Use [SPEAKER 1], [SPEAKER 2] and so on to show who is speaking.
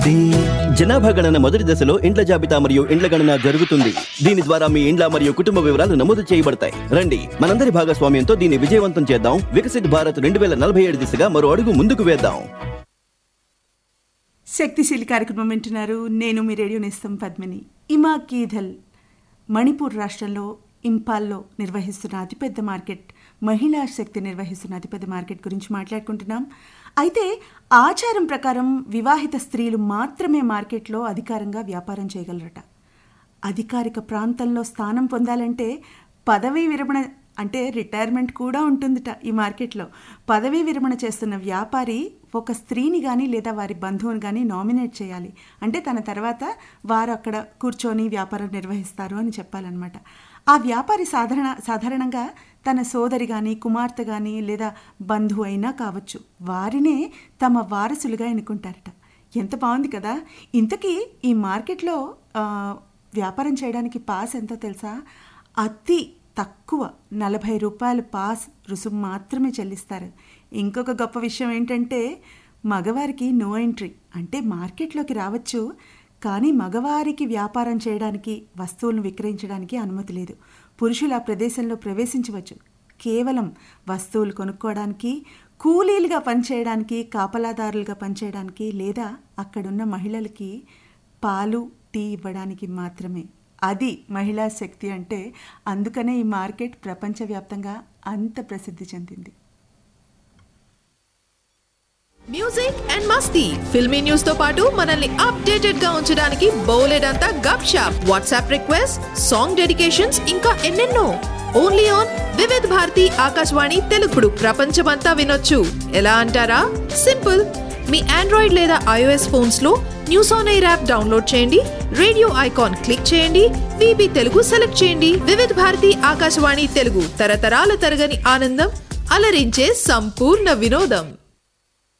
[SPEAKER 1] జనాభా గణన మొదటి దశలో ఇండ్ల జాబితా మరియు ఇండ్ల గణన జరుగుతుంది దీని ద్వారా మీ ఇండ్ల మరియు కుటుంబ వివరాలు నమోదు చేయబడతాయి రండి మనందరి భాగస్వామ్యంతో దీన్ని విజయవంతం చేద్దాం వికసిత్ భారత్ రెండు వేల నలభై ఏడు దిశగా మరో అడుగు ముందుకు వేద్దాం
[SPEAKER 2] శక్తిశీలి కార్యక్రమం వింటున్నారు నేను మీ రేడియో నేస్తం పద్మిని ఇమా కీధల్ మణిపూర్ రాష్ట్రంలో ఇంపాల్లో నిర్వహిస్తున్న అతిపెద్ద మార్కెట్ మహిళా శక్తి నిర్వహిస్తున్న అతిపెద్ద మార్కెట్ గురించి మాట్లాడుకుంటున్నాం అయితే ఆచారం ప్రకారం వివాహిత స్త్రీలు మాత్రమే మార్కెట్లో అధికారంగా వ్యాపారం చేయగలరట అధికారిక ప్రాంతంలో స్థానం పొందాలంటే పదవీ విరమణ అంటే రిటైర్మెంట్ కూడా ఉంటుందిట ఈ మార్కెట్లో పదవీ విరమణ చేస్తున్న వ్యాపారి ఒక స్త్రీని కానీ లేదా వారి బంధువుని కానీ నామినేట్ చేయాలి అంటే తన తర్వాత వారు అక్కడ కూర్చొని వ్యాపారం నిర్వహిస్తారు అని చెప్పాలన్నమాట ఆ వ్యాపారి సాధారణ సాధారణంగా తన సోదరి కానీ కుమార్తె కానీ లేదా బంధువు అయినా కావచ్చు వారినే తమ వారసులుగా ఎన్నుకుంటారట ఎంత బాగుంది కదా ఇంతకీ ఈ మార్కెట్లో ఆ, వ్యాపారం చేయడానికి పాస్ ఎంతో తెలుసా అతి తక్కువ నలభై రూపాయల పాస్ రుసుము మాత్రమే చెల్లిస్తారు ఇంకొక గొప్ప విషయం ఏంటంటే మగవారికి నో ఎంట్రీ అంటే మార్కెట్లోకి రావచ్చు కానీ మగవారికి వ్యాపారం చేయడానికి వస్తువులను విక్రయించడానికి అనుమతి లేదు పురుషులు ఆ ప్రదేశంలో ప్రవేశించవచ్చు కేవలం వస్తువులు కొనుక్కోవడానికి కూలీలుగా పనిచేయడానికి కాపలాదారులుగా పనిచేయడానికి లేదా అక్కడున్న మహిళలకి పాలు టీ ఇవ్వడానికి మాత్రమే అది మహిళా శక్తి అంటే అందుకనే ఈ మార్కెట్ ప్రపంచవ్యాప్తంగా అంత ప్రసిద్ధి చెందింది
[SPEAKER 3] మ్యూజిక్ అండ్ మస్తీ ఫిల్మీ న్యూస్ తో పాటు మనల్ని అప్డేటెడ్ గా ఉంచడానికి బౌలెడ్ అంతా గప్ షాప్ వాట్సాప్ రిక్వెస్ట్ సాంగ్ డెడికేషన్స్ ఇంకా ఎన్నెన్నో ఓన్లీ ఆన్ వివిధ్ భారతి ఆకాశవాణి తెలుగుడు ప్రపంచమంతా వినొచ్చు ఎలా అంటారా సింపుల్ మీ ఆండ్రాయిడ్ లేదా ఐఓఎస్ ఫోన్స్ లో news on air app download చేయండి రేడియో ఐకాన్ క్లిక్ చేయండి విబి తెలుగు సెలెక్ట్ చేయండి వివిధ భారతి ఆకాశవాణి తెలుగు తరతరాల తరగని ఆనందం అలరించే సంపూర్ణ వినోదం